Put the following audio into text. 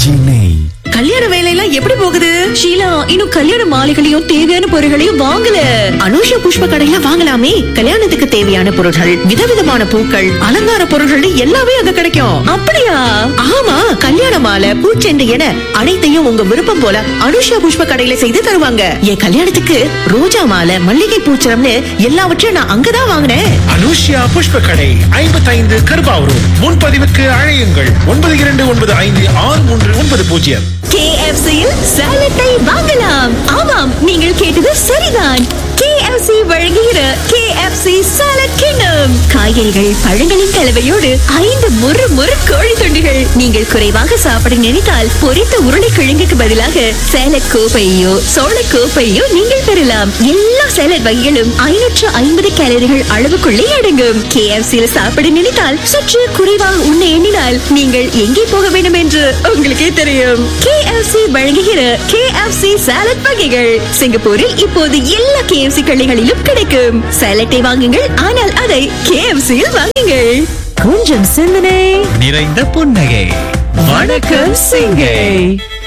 RKG நெய் கல்யாண வேலையெல்லாம் எப்படி போகுது ஷீலா இன்னும் கல்யாண மாலைகளையும் தேவையான பொருட்களையும் வாங்கல அனுஷா புஷ்ப கடையில வாங்கலாமே கல்யாணத்துக்கு தேவையான பொருட்கள் விதவிதமான பூக்கள் அலங்கார பொருட்கள் எல்லாமே அங்க கிடைக்கும் அப்படியா ஆமா கல்யாண மாலை பூச்செண்டு என அனைத்தையும் உங்க விருப்பம் போல அனுஷா புஷ்ப கடையில செய்து தருவாங்க என் கல்யாணத்துக்கு ரோஜா மாலை மல்லிகை பூச்சரம்னு எல்லாவற்றையும் நான் அங்கதான் வாங்கினேன் அனுஷ்யா புஷ்ப கடை ஐம்பத்தைந்து கருபாவூர் முன்பதிவுக்கு அழையுங்கள் ஒன்பது இரண்டு ஒன்பது ஐந்து ஆறு மூன்று ஒன்பது பூஜ்ஜியம் கேஎஃப்சியில் சாலட்டை வாங்கலாம் ஆமாம் நீங்கள் கேட்டது சரிதான் கேஎஃப்சி வழங்குகிற கேஎஃப்சி சாலட் கிண்ணம் காய்கறிகள் பழங்களின் கலவையோடு ஐந்து முறு முறு கோழி துண்டுகள் நீங்கள் குறைவாக சாப்பிட நினைத்தால் பொரித்த உருளைக்கிழங்குக்கு பதிலாக சேலட் கோப்பையோ சோள கோப்பையோ நீங்கள் பெறலாம் எல்லா சேலட் வகைகளும் ஐநூற்று ஐம்பது கேலரிகள் அளவுக்குள்ளே அடங்கும் கேஎஃப்சியில் சாப்பிட நினைத்தால் சற்று குறைவாக உண்ண எண்ணினால் நீங்கள் எங்கே போக வேண்டும் என்று உங்களுக்கே தெரியும் கேஎஃப்சி வழங்குகிற கேஎஃப்சி சாலட் வகைகள் சிங்கப்பூரில் இப்போது எல்லா கேஎஃப்சி கடைகளிலும் கிடைக்கும் சாலட்டை வாங்குங்கள் ஆனால் அதை கேஎஃப்சியில் வாங்குங்கள் கொஞ்சம் சிந்தனை நிறைந்த புன்னகை வணக்கம் சிங்கை